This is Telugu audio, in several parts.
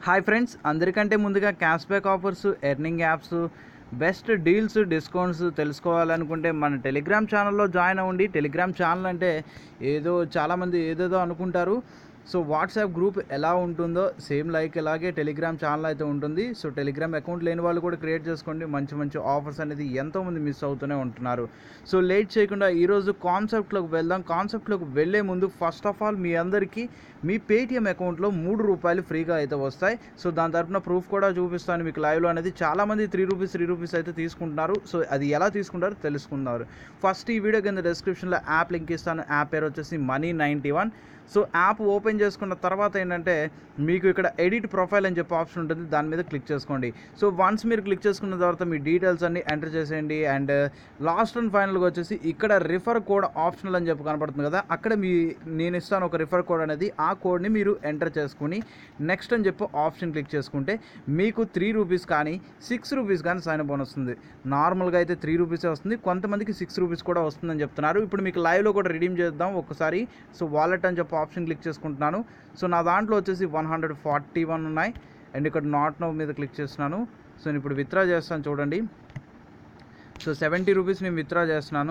హాయ్ ఫ్రెండ్స్ అందరికంటే ముందుగా cash back offers earning apps best deals discounts తెలుసుకోవాలనుకుంటే మన టెలిగ్రామ్ ఛానల్లో జాయిన్ అవ్వండి టెలిగ్రామ్ ఛానల్ అంటే ఏదో చాలామంది ఏదేదో అనుకుంటారు సో వాట్సాప్ గ్రూప్ ఎలా ఉంటుందో సేమ్ లైక్ ఇలాగే టెలిగ్రామ్ ఛానల్ అయితే ఉంటుంది సో టెలిగ్రామ్ అకౌంట్ లేని వాళ్ళు కూడా క్రియేట్ చేసుకోండి మంచి మంచి ఆఫర్స్ అనేది ఎంతోమంది మిస్ అవుతూనే ఉంటున్నారు సో లేట్ చేయకుండా ఈరోజు కాన్సెప్ట్లోకి వెళ్దాం కాన్సెప్ట్లోకి వెళ్ళే ముందు ఫస్ట్ ఆఫ్ ఆల్ మీ అందరికీ మీ పేటిఎం అకౌంట్లో మూడు రూపాయలు ఫ్రీగా అయితే వస్తాయి సో దాని తరపున ప్రూఫ్ కూడా చూపిస్తాను మీకు లైవ్లో అనేది చాలామంది త్రీ రూపీస్ త్రీ రూపీస్ అయితే తీసుకుంటున్నారు సో అది ఎలా తీసుకుంటారో తెలుసుకున్నారు ఫస్ట్ ఈ వీడియో కింద డిస్క్రిప్షన్లో యాప్ లింక్ ఇస్తాను యాప్ పేరు వచ్చేసి money ninety one so app open చేసుకున్న తర్వాత ఏంటంటే మీకు ఇక్కడ ఎడిట్ ప్రొఫైల్ అని చెప్పి ఆప్షన్ ఉంటుంది దాని మీద క్లిక్ చేసుకోండి సో వన్స్ మీరు క్లిక్ చేసుకున్న తర్వాత మీ డీటెయిల్స్ అన్ని ఎంటర్ చేసేయండి అండ్ లాస్ట్ అండ్ ఫైనల్గా వచ్చేసి ఇక్కడ రిఫర్ కోడ్ ఆప్షనల్ అని చెప్పి కనపడుతుంది కదా అక్కడ మీ నేను ఇస్తాను ఒక రిఫర్ కోడ్ అనేది ఆ కోడ్ని మీరు ఎంటర్ చేసుకుని నెక్స్ట్ అని చెప్పి ఆప్షన్ క్లిక్ చేసుకుంటే మీకు త్రీ రూపీస్ కానీ సిక్స్ రూపీస్ కానీ సైన్ అప్ వస్తుంది నార్మల్గా అయితే త్రీ రూపీసే వస్తుంది కొంతమందికి సిక్స్ రూపీస్ కూడా వస్తుందని చెప్తున్నారు ఇప్పుడు మీకు లైవ్లో కూడా రిడీమ్ చేద్దాం ఒకసారి సో వాలెట్ అని చెప్పి ఆప్షన్ క్లిక్ చేసుకుంటున్నాను సో నా దాంట్లో వచ్చేసి వన్ హండ్రెడ్ ఫార్టీ వన్ ఉన్నాయి అండ్ ఇక్కడ నాట్ నో మీద క్లిక్ చేస్తున్నాను సో నేను ఇప్పుడు విత్డ్రా చేస్తాను చూడండి సో సెవెంటీ రూపీస్ నేను విత్డ్రా చేస్తున్నాను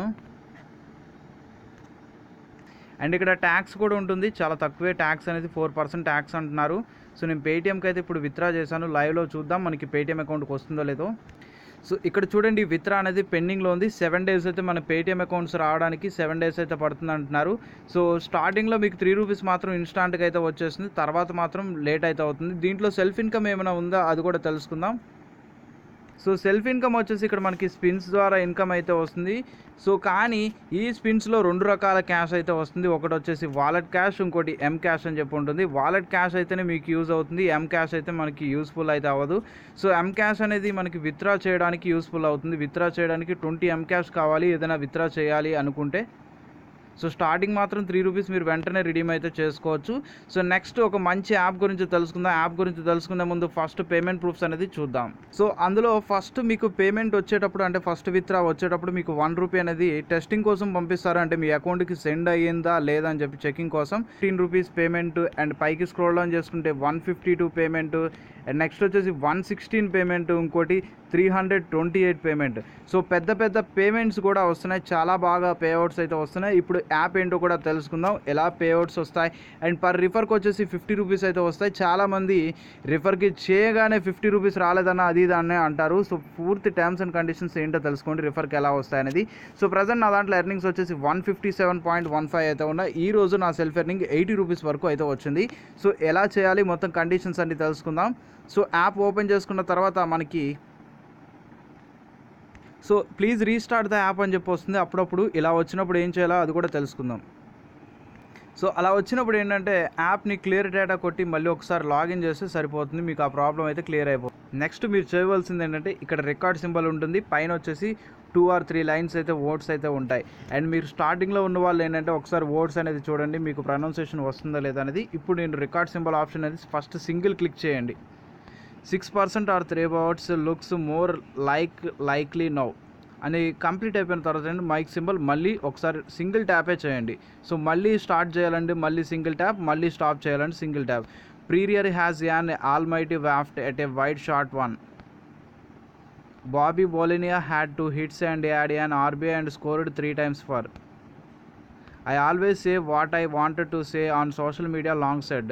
అండ్ ఇక్కడ ట్యాక్స్ కూడా ఉంటుంది చాలా తక్కువే ట్యాక్స్ అనేది ఫోర్ పర్సెంట్ ట్యాక్స్ అంటున్నారు సో నేను పేటీఎంకి అయితే ఇప్పుడు విత్డ్రా చేశాను లైవ్లో చూద్దాం మనకి పేటీఎం అకౌంట్కి వస్తుందో లేదో సో ఇక్కడ చూడండి విత్డ్రా అనేది పెండింగ్లో ఉంది సెవెన్ డేస్ అయితే మన పేటీఎం అకౌంట్స్ రావడానికి సెవెన్ డేస్ అయితే పడుతుంది అంటున్నారు సో స్టార్టింగ్లో మీకు త్రీ రూపీస్ మాత్రం ఇన్స్టాంట్గా అయితే వచ్చేస్తుంది తర్వాత మాత్రం లేట్ అయితే అవుతుంది దీంట్లో సెల్ఫ్ ఇన్కమ్ ఏమైనా ఉందా అది కూడా తెలుసుకుందాం సో సెల్ఫ్ ఇన్కమ్ వచ్చేసి ఇక్కడ మనకి స్పిన్స్ ద్వారా ఇన్కమ్ అయితే వస్తుంది సో కానీ ఈ స్పిన్స్లో రెండు రకాల క్యాష్ అయితే వస్తుంది ఒకటి వచ్చేసి వాలెట్ క్యాష్ ఇంకోటి ఎం క్యాష్ అని చెప్పి ఉంటుంది వాలెట్ క్యాష్ అయితేనే మీకు యూజ్ అవుతుంది ఎం క్యాష్ అయితే మనకి యూస్ఫుల్ అయితే అవ్వదు సో ఎం క్యాష్ అనేది మనకి విత్డ్రా చేయడానికి యూస్ఫుల్ అవుతుంది విత్డ్రా చేయడానికి ట్వంటీ ఎం క్యాష్ కావాలి ఏదైనా విత్డ్రా చేయాలి అనుకుంటే సో స్టార్టింగ్ మాత్రం త్రీ రూపీస్ మీరు వెంటనే రిడీమ్ అయితే చేసుకోవచ్చు సో నెక్స్ట్ ఒక మంచి యాప్ గురించి తెలుసుకుందాం యాప్ గురించి తెలుసుకునే ముందు ఫస్ట్ పేమెంట్ ప్రూఫ్స్ అనేది చూద్దాం సో అందులో ఫస్ట్ మీకు పేమెంట్ వచ్చేటప్పుడు అంటే ఫస్ట్ విత్డ్రా వచ్చేటప్పుడు మీకు వన్ రూపీ అనేది టెస్టింగ్ కోసం పంపిస్తారు అంటే మీ అకౌంట్కి సెండ్ అయ్యిందా లేదా అని చెప్పి చెకింగ్ కోసం ఫిఫ్టీన్ రూపీస్ పేమెంట్ అండ్ పైకి స్క్రోల్ డౌన్ చేసుకుంటే one fifty two payment and next వచ్చేసి వన్ సిక్స్టీన్ పేమెంట్ ఇంకోటి three hundred twenty eight payment so పెద్ద పెద్ద పేమెంట్స్ కూడా వస్తున్నాయి చాలా బాగా పేఅవుట్స్ అయితే వస్తున్నాయి ఇప్పుడు యాప్ ఏంటో కూడా తెలుసుకుందాం ఎలా పేఅవుట్స్ వస్తాయి అండ్ పర్ రిఫర్కి వచ్చేసి ఫిఫ్టీ రూపీస్ అయితే వస్తాయి చాలామంది రిఫర్కి చేయగానే ఫిఫ్టీ రూపీస్ రాలేదన్న అది దాన్నే అంటారు సో పూర్తి టర్మ్స్ అండ్ కండిషన్స్ ఏంటో తెలుసుకోండి రిఫర్కి ఎలా వస్తాయి అనేది సో ప్రజెంట్ నా దాంట్లో ఎర్నింగ్స్ వచ్చేసి one fifty seven point one five అయితే ఉన్నాయి ఈ రోజు నా సెల్ఫ్ ఎర్నింగ్ ఎయిటీ రూపీస్ వరకు అయితే వచ్చింది సో ఎలా చేయాలి మొత్తం కండిషన్స్ అన్ని తెలుసుకుందాం సో యాప్ ఓపెన్ చేసుకున్న తర్వాత మనకి so please restart the app అని చెప్పి వస్తుంది అప్పుడప్పుడు ఇలా వచ్చినప్పుడు ఏం చేయాలో అది కూడా తెలుసుకుందాం సో అలా వచ్చినప్పుడు ఏంటంటే యాప్ని క్లియర్ డేటా కొట్టి మళ్ళీ ఒకసారి లాగిన్ చేస్తే సరిపోతుంది మీకు ఆ ప్రాబ్లం అయితే క్లియర్ అయిపోతుంది నెక్స్ట్ మీరు చేయవలసింది ఏంటంటే ఇక్కడ రికార్డ్ సింబల్ ఉంటుంది పైన వచ్చేసి టూ ఆర్ త్రీ లైన్స్ అయితే వర్డ్స్ అయితే ఉంటాయి అండ్ మీరు స్టార్టింగ్లో ఉన్న వాళ్ళు ఏంటంటే ఒకసారి వర్డ్స్ అనేది చూడండి మీకు ప్రొనౌన్సియేషన్ వస్తుందా లేదా అనేది ఇప్పుడు నేను రికార్డ్ సింబల్ ఆప్షన్ అనేది ఫస్ట్ సింగిల్ క్లిక్ చేయండి six percent or three abouts looks more like likely now అని కంప్లీట్ అయిపోయిన తర్వాత అండి మైక్ సింబల్ మళ్ళీ ఒకసారి సింగిల్ ట్యాపే చేయండి సో మళ్ళీ స్టార్ట్ చేయాలండి మళ్ళీ సింగిల్ ట్యాప్ మళ్ళీ స్టాప్ చేయాలండి single tap Prior has an almighty waft at a wide short one Bobby Bolinia had two hits and add an RBI and scored three times for I always say what I wanted to say on social media long said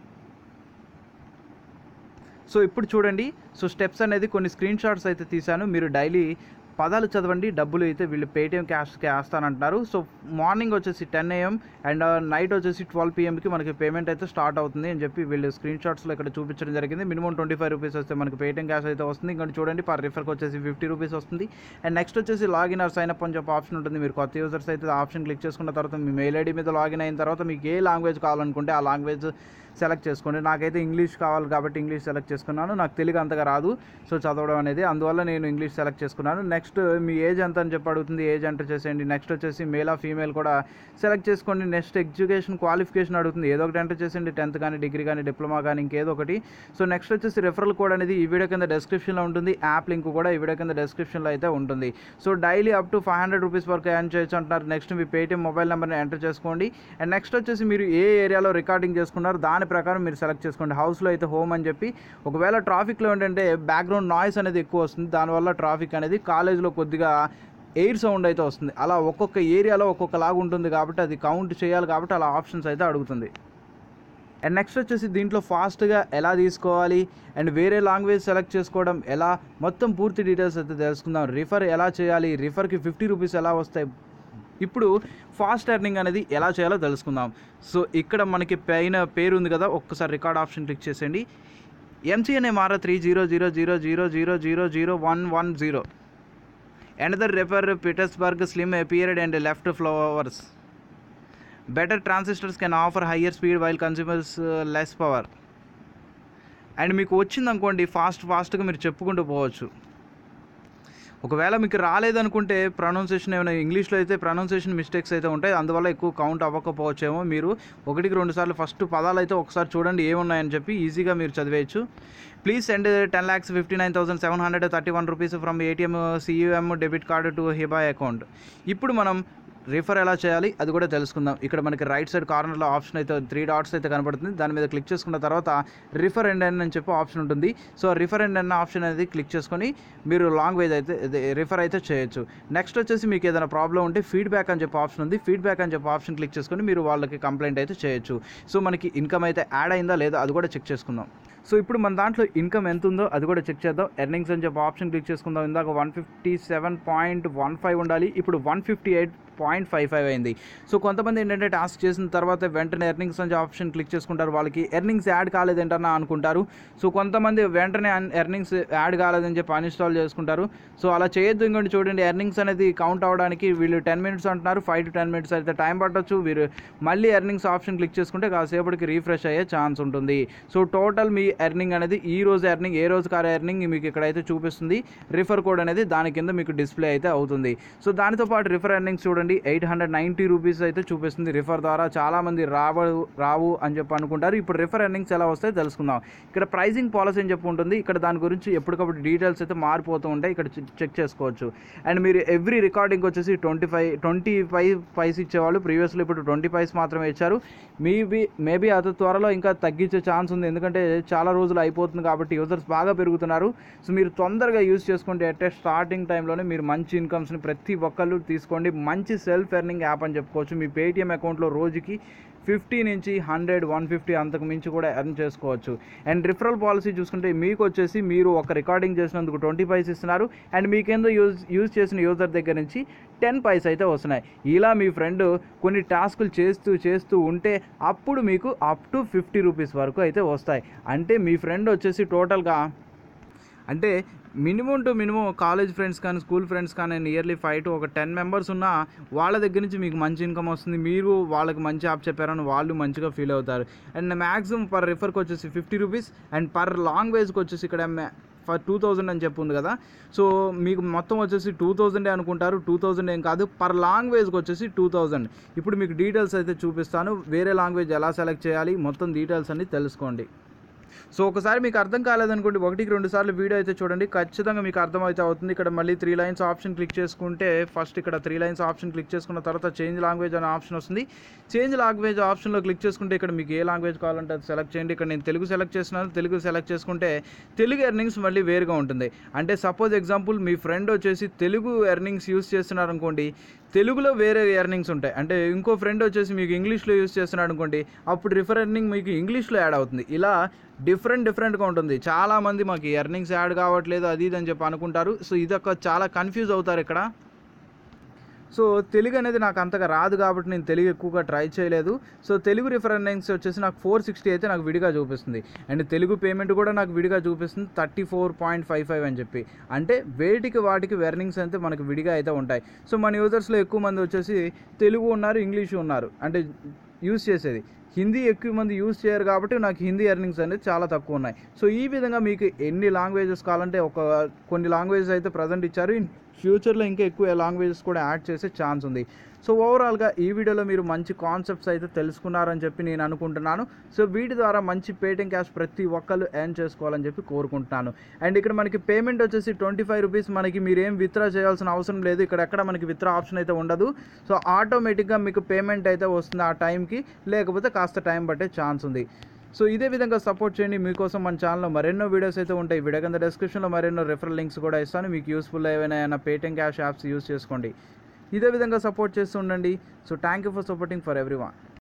so ఇప్పుడు చూడండి సో స్టెప్స్ అనేది కొన్ని స్క్రీన్ షాట్స్ అయితే తీశాను మీరు డైలీ పదాలు చదవండి డబ్బులు అయితే వీళ్ళు పేటిఎం క్యాష్కి వేస్తానంటున్నారు సో మార్నింగ్ వచ్చేసి టెన్ ఏఎం అండ్ నైట్ వచ్చేసి ట్వెల్వ్ పిఎంకి మనకి పేమెంట్ అయితే స్టార్ట్ అవుతుంది అని చెప్పి వీళ్ళు స్క్రీన్ షాట్స్లో ఇక్కడ చూపించడం జరిగింది మినిమం ట్వంటీ ఫైవ్ రూపీస్ వస్తే మనకి పేటిఎం క్యాష్ అయితే వస్తుంది ఇంకా చూడండి పర్ రిఫర్కి వచ్చేసి ఫిఫ్టీ రూపీస్ వస్తుంది అండ్ నెక్స్ట్ వచ్చేసి లాగిన్ ఆర్ సైన్ అప్ అని చెప్పి ఆప్షన్ ఉంటుంది మీరు కొత్త యూజర్స్ అయితే ఆప్షన్ క్లిక్ చేసుకున్న తర్వాత మీ మెయిల్ ఐడి మీద లాగిన్ అయిన తర్వాత మీకు ఏ లాంగ్వేజ్ కావాలనుకుంటే ఆ లాంగ్వేజ్ సెలెక్ట్ చేసుకోండి నాకైతే ఇంగ్లీష్ కావాలి కాబట్టి ఇంగ్లీష్ సెలెక్ట్ చేసుకున్నాను నాకు తెలుగు అంతగా రాదు సో చదవడం అనేది అందువల్ల నేను ఇంగ్లీష్ సెలెక్ట్ చేసుకున్నాను నెక్స్ట్ మీ ఏజ్ ఎంత అని చెప్పి అడుగుతుంది ఏజ్ ఎంటర్ చేసేయండి నెక్స్ట్ వచ్చేసి మేల్ ఆ ఫీమేల్ కూడా సెలెక్ట్ చేసుకోండి నెక్స్ట్ ఎడ్యుకేషన్ క్వాలిఫికేషన్ అడుగుతుంది ఏదో ఒకటి ఎంటర్ చేసేయండి టెన్త్ కానీ డిగ్రీ కానీ డిప్లొమా కానీ ఇంకేదో ఒకటి సో నెక్స్ట్ వచ్చేసి రెఫరల్ కోడ్ అనేది ఈ వీడియో కింద డిస్క్రిప్షన్లో ఉంటుంది యాప్ లింక్ కూడా ఈ వీడియో కింద డిస్క్రిప్షన్లో అయితే ఉంటుంది so daily up to five hundred rupees వరకు ఎర్న్ చేయొచ్చు అంటున్నారు నెక్స్ట్ మీ పేటీఎం మొబైల్ నెంబర్ని ఎంటర్ చేసుకోండి అండ్ నెక్స్ట్ వచ్చేసి మీరు ఏ ఏరియాలో రికార్డింగ్ చేసుకున్నారు దాని దాని ప్రకారం మీరు సెలెక్ట్ చేసుకోండి హౌస్లో అయితే హోమ్ అని చెప్పి ఒకవేళ ట్రాఫిక్లో ఏంటంటే బ్యాక్గ్రౌండ్ నాయిస్ అనేది ఎక్కువ వస్తుంది దానివల్ల ట్రాఫిక్ అనేది కాలేజ్లో కొద్దిగా ఎయిర్ సౌండ్ అయితే వస్తుంది అలా ఒక్కొక్క ఏరియాలో ఒక్కొక్కలాగా ఉంటుంది కాబట్టి అది కౌంట్ చేయాలి కాబట్టి అలా ఆప్షన్స్ అయితే అడుగుతుంది అండ్ నెక్స్ట్ వచ్చేసి దీంట్లో ఫాస్ట్గా ఎలా తీసుకోవాలి అండ్ వేరే లాంగ్వేజ్ సెలెక్ట్ చేసుకోవడం ఎలా మొత్తం పూర్తి డీటెయిల్స్ అయితే తెలుసుకుందాం రిఫర్ ఎలా చేయాలి రిఫర్కి ఫిఫ్టీ రూపీస్ ఎలా వస్తాయి ఇప్పుడు ఫాస్ట్ ఎర్నింగ్ అనేది ఎలా చేయాలో తెలుసుకుందాం సో ఇక్కడ మనకి పైన పేరు ఉంది కదా ఒక్కసారి రికార్డ్ ఆప్షన్ క్లిక్ చేసేయండి MCNMR three zero zero zero zero zero zero zero one one zero another refer Petersburg slim appeared and left flowers. Better transistors can offer higher speed while consumers uh, less power. And మీకు వచ్చింది అనుకోండి ఫాస్ట్ ఫాస్ట్గా మీరు చెప్పుకుంటూ పోవచ్చు ఒకవేళ మీకు రాలేదనుకుంటే ప్రొనౌన్సియేషన్ ఏమైనా ఇంగ్లీష్లో అయితే ప్రొనౌన్సియేషన్ మిస్టేక్స్ అయితే ఉంటాయి అందువల్ల ఎక్కువ కౌంట్ అవ్వకపోవచ్చేమో మీరు ఒకటికి రెండు సార్లు ఫస్ట్ పదాలు అయితే ఒకసారి చూడండి ఏమున్నాయని చెప్పి ఈజీగా మీరు చదివేయచ్చు please send ten lakhs fifty nine thousand seven hundred thirty one rupees from ATM cum debit card to Hiba account ఇప్పుడు మనం రిఫర్ ఎలా చేయాలి అది కూడా తెలుసుకుందాం ఇక్కడ మనకి రైట్ సైడ్ కార్నర్లో ఆప్షన్ అయితే త్రీ డాట్స్ అయితే కనబడుతుంది దాని మీద క్లిక్ చేసుకున్న తర్వాత రిఫర్ అండ్ ఎన్ అని చెప్పి ఆప్షన్ ఉంటుంది so refer and earn option అనేది క్లిక్ చేసుకొని మీరు లాంగ్వేజ్ అయితే రిఫర్ అయితే చేయొచ్చు నెక్స్ట్ వచ్చేసి మీకు ఏదైనా ప్రాబ్లం ఉంటే ఫీడ్బ్యాక్ అని చెప్పి ఆప్షన్ ఉంది ఫీడ్బ్యాక్ అని చెప్పి ఆప్షన్ క్లిక్ చేసుకొని మీరు వాళ్ళకి కంప్లైంట్ అయితే చేయొచ్చు సో మనకి ఇన్కమ్ అయితే యాడ్ అయిందా లేదా అది కూడా చెక్ చేసుకుందాం సో ఇప్పుడు మన దాంట్లో ఇన్కమ్ ఎంత ఉందో అది కూడా చెక్ చేద్దాం ఎర్నింగ్స్ అని చెప్పి ఆప్షన్ క్లిక్ చేసుకుందాం ఇందాక one fifty seven point one five ఉండాలి ఇప్పుడు one fifty eight point five five అయింది సో కొంతమంది ఏంటంటే టాస్క్ చేసిన తర్వాత వెంటనే ఎర్నింగ్స్ అని ఆప్షన్ క్లిక్ చేసుకుంటారు వాళ్ళకి ఎర్నింగ్స్ యాడ్ కాలేదేంటన్నా అనుకుంటారు సో కొంతమంది వెంటనే ఎర్నింగ్స్ యాడ్ కాలేదని చెప్పి అన్ఇన్స్టాల్ చేసుకుంటారు సో అలా చేయొద్దు ఇంకోటి చూడండి ఎర్నింగ్స్ అనేది కౌంట్ అవ్వడానికి వీళ్ళు టెన్ మినిట్స్ అంటున్నారు ఫైవ్ టు టెన్ మినిట్స్ అయితే టైం పట్టొచ్చు వీరు మళ్ళీ ఎర్నింగ్స్ ఆప్షన్ క్లిక్ చేసుకుంటే కాసేపటికి రీఫ్రెష్ అయ్యే ఛాన్స్ ఉంటుంది సో టోటల్ మీ ఎర్నింగ్ అనేది ఈ రోజు ఎర్నింగ్ ఏ రోజు కారే ఎర్నింగ్ మీకు ఇక్కడైతే చూపిస్తుంది రిఫర్ కోడ్ అనేది దాని కింద మీకు డిస్ప్లే అయితే అవుతుంది సో దానితో పాటు రిఫర్ ఎర్నింగ్స్ చూడండి ఎయిట్ హండ్రెడ్ నైంటీ రూపీస్ అయితే చూపిస్తుంది రిఫర్ ద్వారా చాలామంది రావు రావు అని చెప్పి అనుకుంటారు ఇప్పుడు రిఫర్ ఎర్నింగ్స్ ఎలా వస్తాయో తెలుసుకుందాం ఇక్కడ ప్రైజింగ్ పాలసీ అని చెప్పి ఉంటుంది ఇక్కడ దాని గురించి ఎప్పటికప్పుడు డీటెయిల్స్ అయితే మారిపోతూ ఉంటాయి ఇక్కడ చెక్ చేసుకోవచ్చు అండ్ మీరు ఎవ్రీ రికార్డింగ్ వచ్చేసి twenty five twenty five paise ఇచ్చేవాళ్ళు ప్రీవియస్లో ఇప్పుడు ట్వంటీ ఫైవ్స్ మాత్రమే ఇచ్చారు మేబీ మేబీ అతి త్వరలో ఇంకా తగ్గించే ఛాన్స్ ఉంది ఎందుకంటే చాలా రోజులు అయిపోతుంది కాబట్టి యూజర్స్ బాగా పెరుగుతున్నారు సో మీరు తొందరగా యూజ్ చేసుకుంటే అంటే స్టార్టింగ్ టైంలోనే మీరు మంచి ఇన్కమ్స్ని ప్రతి ఒక్కళ్ళు తీసుకోండి మంచి సెల్ఫ్ ఎర్నింగ్ యాప్ అని చెప్పుకోవచ్చు మీ పేటిఎం అకౌంట్లో రోజుకి ఫిఫ్టీ నుంచి హండ్రెడ్ వన్ ఫిఫ్టీ అంతకు మించి కూడా ఎర్న్ చేసుకోవచ్చు అండ్ రిఫరల్ పాలసీ చూసుకుంటే మీకు వచ్చేసి మీరు ఒక రికార్డింగ్ చేసినందుకు ట్వంటీ పైస్ ఇస్తున్నారు అండ్ మీకేందో యూజ్ యూజ్ చేసిన యూజర్ దగ్గర నుంచి టెన్ పైస్ అయితే వస్తున్నాయి ఇలా మీ ఫ్రెండ్ కొన్ని టాస్కులు చేస్తూ చేస్తూ ఉంటే అప్పుడు మీకు అప్ టు ఫిఫ్టీ రూపీస్ వరకు అయితే వస్తాయి అంటే మీ ఫ్రెండ్ వచ్చేసి టోటల్గా అంటే minimum to minimum college friends కానీ స్కూల్ ఫ్రెండ్స్ కానీ నియర్లీ ఫైవ్ టు ఒక టెన్ మెంబర్స్ ఉన్న వాళ్ళ దగ్గర నుంచి మీకు మంచి ఇన్కమ్ వస్తుంది మీరు వాళ్ళకి మంచి యాప్ చెప్పారని వాళ్ళు మంచిగా ఫీల్ అవుతారు అండ్ మ్యాక్సిమం పర్ రిఫర్కి వచ్చేసి ఫిఫ్టీ రూపీస్ అండ్ పర్ లాంగ్వేజ్కి వచ్చేసి ఇక్కడ ఫర్ టూ థౌజండ్ అని చెప్పి ఉంది కదా సో మీకు మొత్తం వచ్చేసి టూ థౌజండే అనుకుంటారు టూ థౌజండ్ ఏం కాదు పర్ లాంగ్వేజ్కి వచ్చేసి టూ థౌజండ్ ఇప్పుడు మీకు డీటెయిల్స్ అయితే చూపిస్తాను వేరే లాంగ్వేజ్ ఎలా సెలెక్ట్ చేయాలి మొత్తం డీటెయిల్స్ అన్ని తెలుసుకోండి సో ఒకసారి మీకు అర్థం కాలేదనుకోండి ఒకటికి రెండు సార్లు వీడియో అయితే చూడండి ఖచ్చితంగా మీకు అర్థమైతే అవుతుంది ఇక్కడ మళ్ళీ త్రీ లైన్స్ ఆప్షన్ క్లిక్ చేసుకుంటే ఫస్ట్ ఇక్కడ త్రీ లైన్స్ ఆప్షన్ క్లిక్ చేసుకున్న తర్వాత చేంజ్ లాంగ్వేజ్ అనే ఆప్షన్ వస్తుంది చేంజ్ లాంగ్వేజ్ ఆప్షన్లో క్లిక్ చేసుకుంటే ఇక్కడ మీకు ఏ లాంగ్వేజ్ కావాలంటే అది సెలెక్ట్ చేయండి ఇక్కడ నేను తెలుగు సెలెక్ట్ చేస్తున్నాను తెలుగు సెలెక్ట్ చేసుకుంటే తెలుగు ఎర్నింగ్స్ మళ్ళీ వేరుగా ఉంటుంది అంటే సపోజ్ ఎగ్జాంపుల్ మీ ఫ్రెండ్ వచ్చేసి తెలుగు ఎర్నింగ్స్ యూస్ చేస్తున్నారు అనుకోండి తెలుగులో వేరే ఎర్నింగ్స్ ఉంటాయి అంటే ఇంకో ఫ్రెండ్ వచ్చేసి మీకు ఇంగ్లీష్లో యూస్ చేస్తున్నాడు అనుకోండి అప్పుడు రిఫర్ ఎర్నింగ్ మీకు ఇంగ్లీష్లో యాడ్ అవుతుంది ఇలా డిఫరెంట్ డిఫరెంట్గా ఉంటుంది చాలామంది మాకు ఎర్నింగ్స్ యాడ్ కావట్లేదు అది ఇది అని చెప్పి అనుకుంటారు సో ఇదొక చాలా కన్ఫ్యూజ్ అవుతారు ఇక్కడ సో తెలుగు అనేది నాకు అంతగా రాదు కాబట్టి నేను తెలుగు ఎక్కువగా ట్రై చేయలేదు సో తెలుగు రిఫరెన్స్ వచ్చేసి నాకు ఫోర్ సిక్స్టీ అయితే నాకు విడిగా చూపిస్తుంది అండ్ తెలుగు పేమెంట్ కూడా నాకు విడిగా చూపిస్తుంది thirty four point five five అని చెప్పి అంటే వేటికి వాటికి వెర్నింగ్స్ అయితే మనకు విడిగా అయితే ఉంటాయి సో మన యూజర్స్లో ఎక్కువ మంది వచ్చేసి తెలుగు ఉన్నారు ఇంగ్లీషు ఉన్నారు అంటే యూస్ చేసేది హిందీ ఎక్కువ మంది యూస్ చేయరు కాబట్టి నాకు హిందీ ఎర్నింగ్స్ అనేది చాలా తక్కువ ఉన్నాయి సో ఈ విధంగా మీకు ఎన్ని లాంగ్వేజెస్ కావాలంటే ఒక కొన్ని లాంగ్వేజెస్ అయితే ప్రజెంట్ ఇచ్చారు ఇన్ ఫ్యూచర్లో ఇంకా ఎక్కువ లాంగ్వేజెస్ కూడా యాడ్ చేసే ఛాన్స్ ఉంది సో ఓవరాల్గా ఈ వీడియోలో మీరు మంచి కాన్సెప్ట్స్ అయితే తెలుసుకున్నారని చెప్పి నేను అనుకుంటున్నాను సో వీటి ద్వారా మంచి పేటింగ్ క్యాష్ ప్రతి ఒక్కళ్ళు ఎర్న్ చేసుకోవాలని చెప్పి కోరుకుంటున్నాను అండ్ ఇక్కడ మనకి పేమెంట్ వచ్చేసి ట్వంటీ ఫైవ్ రూపీస్ మనకి మీరు ఏం విత్డ్రా చేయాల్సిన అవసరం లేదు ఇక్కడ ఎక్కడ మనకి విత్డ్రా ఆప్షన్ అయితే ఉండదు సో ఆటోమేటిక్గా మీకు పేమెంట్ అయితే వస్తుంది ఆ టైంకి లేకపోతే కాస్త టైం పట్టే ఛాన్స్ ఉంది సో ఇదే విధంగా సపోర్ట్ చేయండి మీకోసం మన ఛానల్లో మరెన్నో వీడియోస్ అయితే ఉంటాయి వీడియో కింద డిస్క్రిప్షన్లో మరెన్నో రెఫరల్ లింక్స్ కూడా ఇస్తాను మీకు యూస్ఫుల్ ఏవైనా ఏమైనా పేటిఎం క్యాష్ యాప్స్ యూస్ చేసుకోండి ఇదే విధంగా సపోర్ట్ చేస్తూ ఉండండి so thank you for supporting for every